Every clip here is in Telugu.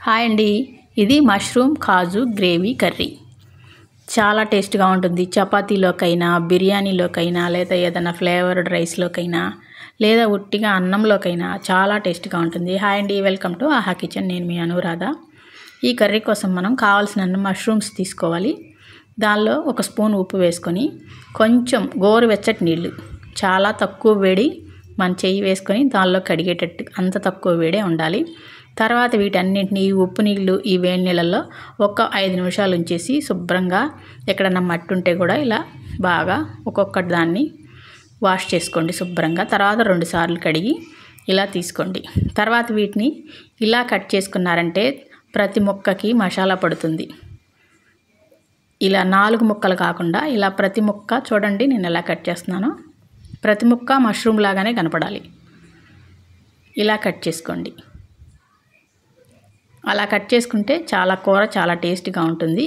హాయ్ అండి ఇది మష్రూమ్ కాజు గ్రేవీ కర్రీ చాలా టేస్ట్గా ఉంటుంది చపాతీలోకైనా బిర్యానీలోకైనా లేదా ఏదైనా ఫ్లేవర్డ్ రైస్లోకైనా లేదా ఉట్టిగా అన్నంలోకైనా చాలా టేస్ట్గా ఉంటుంది హాయ్ అండి వెల్కమ్ టు ఆహా కిచెన్ నేను మీ అనురాధ ఈ కర్రీ కోసం మనం కావాల్సిన మష్రూమ్స్ తీసుకోవాలి దానిలో ఒక స్పూన్ ఉప్పు వేసుకొని కొంచెం గోరువెచ్చటి నీళ్ళు చాలా తక్కువ వేడి మన చెయ్యి వేసుకొని దానిలో కడిగేటట్టు అంత తక్కువ వేడే ఉండాలి తర్వాత వీటన్నింటినీ ఈ ఉప్పు నీళ్ళు ఈ వేడి నీళ్ళల్లో ఒక ఐదు నిమిషాలు ఉంచేసి శుభ్రంగా ఎక్కడన్నా మట్టి ఉంటే కూడా ఇలా బాగా ఒక్కొక్కటి దాన్ని వాష్ చేసుకోండి శుభ్రంగా తర్వాత రెండు సార్లు కడిగి ఇలా తీసుకోండి తర్వాత వీటిని ఇలా కట్ చేసుకున్నారంటే ప్రతి ముక్కకి మసాలా పడుతుంది ఇలా నాలుగు ముక్కలు కాకుండా ఇలా ప్రతి ముక్క చూడండి నేను ఎలా కట్ చేస్తున్నాను ప్రతి ముక్క మష్రూమ్ లాగానే కనపడాలి ఇలా కట్ చేసుకోండి అలా కట్ చేసుకుంటే చాలా కూర చాలా టేస్ట్గా ఉంటుంది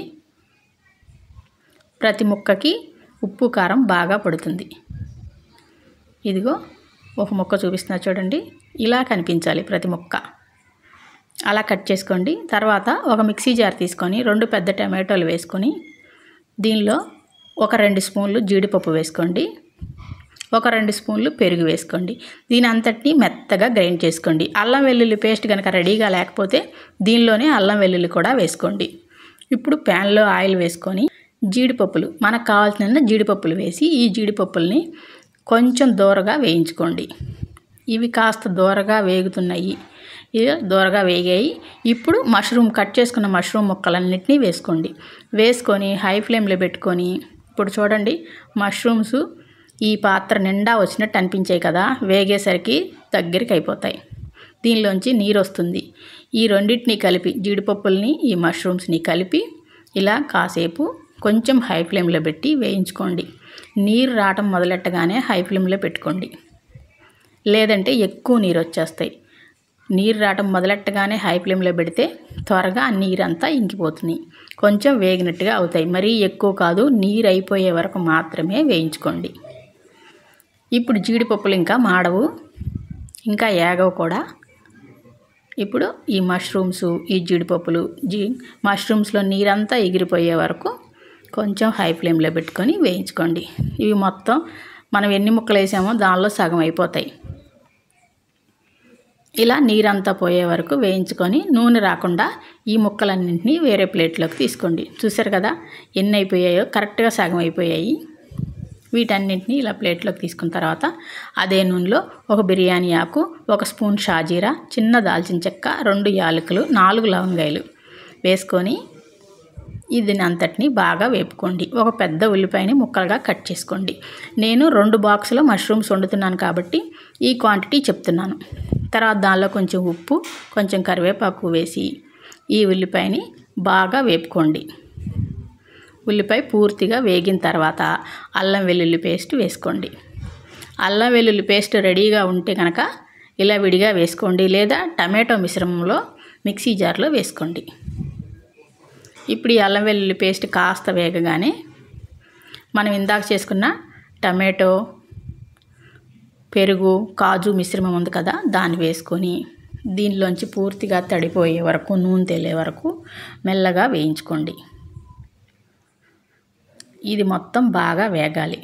ప్రతి ముక్కకి ఉప్పు కారం బాగా పడుతుంది ఇదిగో ఒక ముక్క చూపిస్తున్నా చూడండి ఇలా కనిపించాలి ప్రతి ముక్క అలా కట్ చేసుకోండి తర్వాత ఒక మిక్సీ జార్ తీసుకొని రెండు పెద్ద టమాటోలు వేసుకొని దీనిలో ఒక రెండు స్పూన్లు జీడిపప్పు వేసుకోండి ఒక రెండు స్పూన్లు పెరుగు వేసుకోండి దీని అంతటిని మెత్తగా గ్రైండ్ చేసుకోండి అల్లం వెల్లుల్లి పేస్ట్ కనుక రెడీగా లేకపోతే దీనిలోనే అల్లం వెల్లుల్లి కూడా వేసుకోండి ఇప్పుడు ప్యాన్లో ఆయిల్ వేసుకొని జీడిపప్పులు మనకు కావాల్సిన జీడిపప్పులు వేసి ఈ జీడిపప్పుల్ని కొంచెం దూరగా వేయించుకోండి ఇవి కాస్త దూరగా వేగుతున్నాయి ఇవి దూరగా వేగాయి ఇప్పుడు మష్రూమ్ కట్ చేసుకున్న మష్రూమ్ ముక్కలన్నిటినీ వేసుకోండి వేసుకొని హై ఫ్లేమ్లో పెట్టుకొని ఇప్పుడు చూడండి మష్రూమ్స్ ఈ పాత్ర నిండా వచ్చినట్టు అనిపించాయి కదా వేగేసరికి దగ్గరికి అయిపోతాయి దీనిలోంచి నీరు వస్తుంది ఈ రెండింటిని కలిపి జీడిపప్పుల్ని ఈ మష్రూమ్స్ని కలిపి ఇలా కాసేపు కొంచెం హై ఫ్లేమ్లో పెట్టి వేయించుకోండి నీరు రావటం మొదలెట్టగానే హై ఫ్లేమ్లో పెట్టుకోండి లేదంటే ఎక్కువ నీరు వచ్చేస్తాయి నీరు రావటం మొదలెట్టగానే హై ఫ్లేమ్లో పెడితే త్వరగా ఆ నీరంతా ఇంకిపోతుంది కొంచెం వేగినట్టుగా అవుతాయి మరీ ఎక్కువ కాదు నీరు అయిపోయే వరకు మాత్రమే వేయించుకోండి ఇప్పుడు జీడిపప్పులు ఇంకా మాడవు ఇంకా ఏగవు కూడా ఇప్పుడు ఈ మష్రూమ్స్ ఈ జీడిపప్పులు జీ మష్రూమ్స్లో నీరంతా ఎగిరిపోయే వరకు కొంచెం హై ఫ్లేమ్లో పెట్టుకొని వేయించుకోండి ఇవి మొత్తం మనం ఎన్ని ముక్కలు వేసామో దానిలో సగం అయిపోతాయి ఇలా నీరంతా పోయే వరకు వేయించుకొని నూనె రాకుండా ఈ ముక్కలన్నింటినీ వేరే ప్లేట్లోకి తీసుకోండి చూసారు కదా ఎన్ని అయిపోయాయో కరెక్ట్గా సగం అయిపోయాయి వీటన్నింటినీ ఇలా ప్లేట్లోకి తీసుకున్న తర్వాత అదే నూనెలో ఒక బిర్యానీ ఆకు ఒక స్పూన్ షాజీరా చిన్న దాల్చిన చెక్క రెండు యాలకులు నాలుగు లవంగాయలు వేసుకొని ఇది అంతటిని బాగా వేపుకోండి ఒక పెద్ద ఉల్లిపాయని ముక్కలుగా కట్ చేసుకోండి నేను రెండు బాక్సులో మష్రూమ్స్ వండుతున్నాను కాబట్టి ఈ క్వాంటిటీ చెప్తున్నాను తర్వాత దానిలో కొంచెం ఉప్పు కొంచెం కరివేపాకు వేసి ఈ ఉల్లిపాయని బాగా వేపుకోండి ఉల్లిపాయ పూర్తిగా వేగిన తర్వాత అల్లం వెల్లుల్లి పేస్ట్ వేసుకోండి అల్లం వెల్లుల్లి పేస్ట్ రెడీగా ఉంటే కనుక ఇలా విడిగా వేసుకోండి లేదా టమాటో మిశ్రమంలో మిక్సీ జార్లో వేసుకోండి ఇప్పుడు ఈ అల్లం వెల్లుల్లి పేస్ట్ కాస్త వేగగానే మనం ఇందాక చేసుకున్న టమాటో పెరుగు కాజు మిశ్రమం ఉంది కదా దాన్ని వేసుకొని దీనిలోంచి పూర్తిగా తడిపోయే వరకు నూనె తేలే వరకు మెల్లగా వేయించుకోండి ఇది మొత్తం బాగా వేగాలి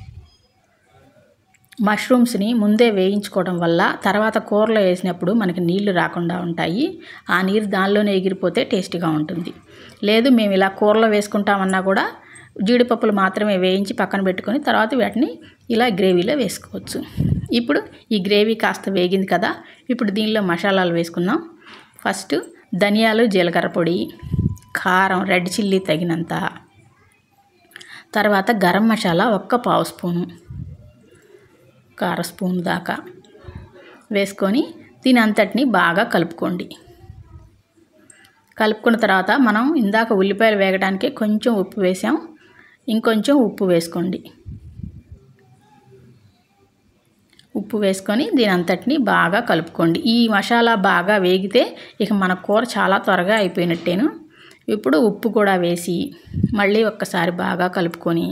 మష్రూమ్స్ని ముందే వేయించుకోవడం వల్ల తర్వాత కూరలో వేసినప్పుడు మనకి నీళ్లు రాకుండా ఉంటాయి ఆ నీరు దానిలోనే ఎగిరిపోతే టేస్టీగా ఉంటుంది లేదు మేము ఇలా కూరలో వేసుకుంటామన్నా కూడా జీడిపప్పులు మాత్రమే వేయించి పక్కన పెట్టుకొని తర్వాత వాటిని ఇలా గ్రేవీలో వేసుకోవచ్చు ఇప్పుడు ఈ గ్రేవీ కాస్త వేగింది కదా ఇప్పుడు దీనిలో మసాలాలు వేసుకుందాం ఫస్ట్ ధనియాలు జీలకర్ర పొడి కారం రెడ్ చిల్లీ తగినంత తర్వాత గరం మసాలా ఒక్క పావు స్పూను ఒక అర స్పూన్ దాకా వేసుకొని దీని అంతటిని బాగా కలుపుకోండి కలుపుకున్న తర్వాత మనం ఇందాక ఉల్లిపాయలు వేగడానికి కొంచెం ఉప్పు వేసాం ఇంకొంచెం ఉప్పు వేసుకోండి ఉప్పు వేసుకొని దీని అంతటిని బాగా కలుపుకోండి ఈ మసాలా బాగా వేగితే ఇక మన కూర చాలా త్వరగా అయిపోయినట్టేను ఇప్పుడు ఉప్పు కూడా వేసి మళ్ళీ ఒక్కసారి బాగా కలుపుకొని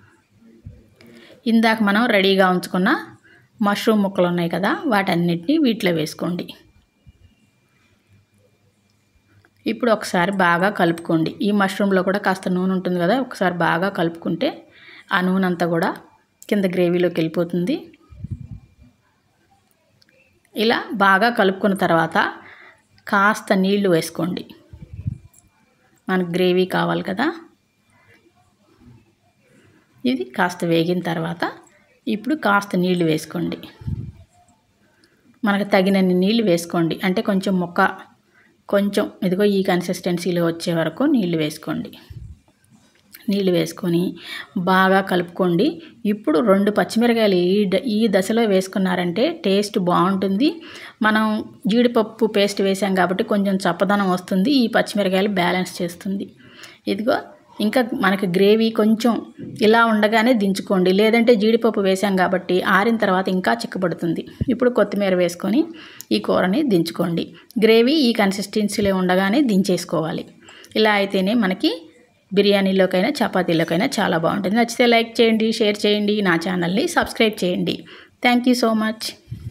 ఇందాక మనం రెడీగా ఉంచుకున్న మష్రూమ్ ముక్కలు ఉన్నాయి కదా వాటన్నిటిని వీటిలో వేసుకోండి ఇప్పుడు ఒకసారి బాగా కలుపుకోండి ఈ మష్రూమ్లో కూడా కాస్త నూనె ఉంటుంది కదా ఒకసారి బాగా కలుపుకుంటే ఆ నూనె అంతా కూడా కింద గ్రేవీలోకి వెళ్ళిపోతుంది ఇలా బాగా కలుపుకున్న తర్వాత కాస్త నీళ్లు వేసుకోండి మనకు గ్రేవీ కావాలి కదా ఇది కాస్త వేగిన తర్వాత ఇప్పుడు కాస్త నీళ్లు వేసుకోండి మనకు తగినన్ని నీళ్లు వేసుకోండి అంటే కొంచెం మొక్క కొంచెం ఇదిగో ఈ కన్సిస్టెన్సీలో వచ్చే వరకు నీళ్లు వేసుకోండి నీళ్ళు వేసుకొని బాగా కలుపుకోండి ఇప్పుడు రెండు పచ్చిమిరకాయలు ఈ ద ఈ దశలో వేసుకున్నారంటే టేస్ట్ బాగుంటుంది మనం జీడిపప్పు పేస్ట్ వేసాం కాబట్టి కొంచెం చప్పదనం వస్తుంది ఈ పచ్చిమిరకాయలు బ్యాలెన్స్ చేస్తుంది ఇదిగో ఇంకా మనకి గ్రేవీ కొంచెం ఇలా ఉండగానే దించుకోండి లేదంటే జీడిపప్పు వేసాం కాబట్టి ఆరిన తర్వాత ఇంకా చిక్కబడుతుంది ఇప్పుడు కొత్తిమీర వేసుకొని ఈ కూరని దించుకోండి గ్రేవీ ఈ కన్సిస్టెన్సీలో ఉండగానే దించేసుకోవాలి ఇలా అయితేనే మనకి బిర్యానీలోకైనా చపాతీలోకైనా చాలా బాగుంటుంది నచ్చితే లైక్ చేయండి షేర్ చేయండి నా ఛానల్ని సబ్స్క్రైబ్ చేయండి థ్యాంక్ యూ సో మచ్